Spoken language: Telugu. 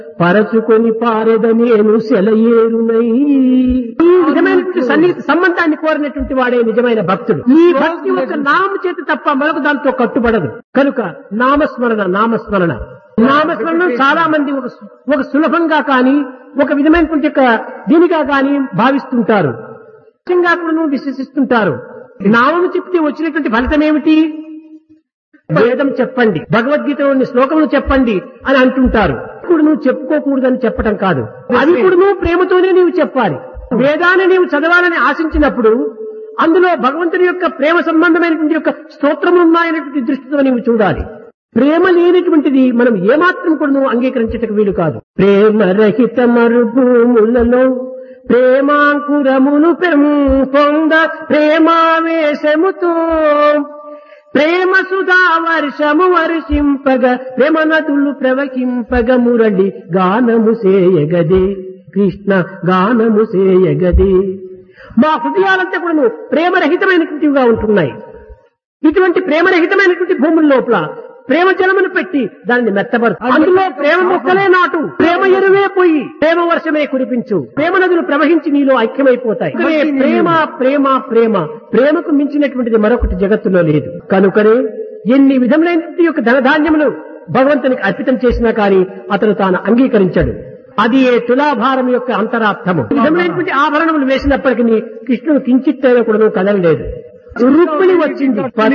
పరచుకొని పారెదనేను సెలయేరునై ఈ విధమైనటువంటి సన్నిహిత సంబంధాన్ని కోరినటువంటి వాడే నిజమైన భక్తుడు ఈ భక్తి ఒక నామ చేత తప్ప మరొక దాంతో కట్టుబడదు కనుక నామస్మరణ నామస్మరణ నామస్మరణ చాలా మంది ఒక సు- ఒక సులభంగా కానీ ఒక విధమైనటువంటి యొక్క దీనిగా కానీ భావిస్తుంటారు ముఖ్యంగా కూడా విశ్వసిస్తుంటారు నామము చెప్తే వచ్చినటువంటి ఫలితం ఏమిటి వేదం చెప్పండి భగవద్గీతలోని శ్లోకములు చెప్పండి అని అంటుంటారు ఇప్పుడు నువ్వు చెప్పుకోకూడదని చెప్పటం కాదు అది కూడా నువ్వు ప్రేమతోనే నీవు చెప్పాలి వేదాన్ని నీవు చదవాలని ఆశించినప్పుడు అందులో భగవంతుని యొక్క ప్రేమ సంబంధమైనటువంటి యొక్క స్తోత్రములు ఉన్నాయనేటువంటి దృష్టితో నీవు చూడాలి ప్రేమ లేనటువంటిది మనం ఏమాత్రం కూడా నువ్వు అంగీకరించటకు వీలు కాదు ప్రేమ రహిత మరుభూములలో ప్రేమాంకురమును పెంపొంద ప్రేమావేశముతో ప్రేమ సుధా వర్షము వర్షింపగ ప్రేమ నదులు ప్రవహింపగ మురళి గానము సేయగదే కృష్ణ గానము సేయగదే మా హృదయాలంతా కూడా ప్రేమరహితమైనటువంటివిగా ఉంటున్నాయి ఇటువంటి ప్రేమరహితమైనటువంటి భూముల లోపల ప్రేమ జలమును పెట్టి దానిని మెత్తబరు అందులో ప్రేమ మొక్కలే నాటు ప్రేమ ఎరువే పోయి ప్రేమ వర్షమే కురిపించు ప్రేమ నదులు ప్రవహించి నీలో ఐక్యమైపోతాయి కనుకనే ప్రేమ ప్రేమ ప్రేమ ప్రేమకు మించినటువంటిది మరొకటి జగత్తులో లేదు కనుకనే ఎన్ని విధములైనటువంటి యొక్క ధనధాన్యములు భగవంతునికి అర్పితం చేసినా కానీ అతను తాను అంగీకరించాడు అది ఏ తులాభారం యొక్క అంతరార్థము ఈ విధమైనటువంటి ఆభరణములు వేసినప్పటికీ కృష్ణుడు కించిత్తైనా కూడా కదలలేదు రుక్మిణి వచ్చింది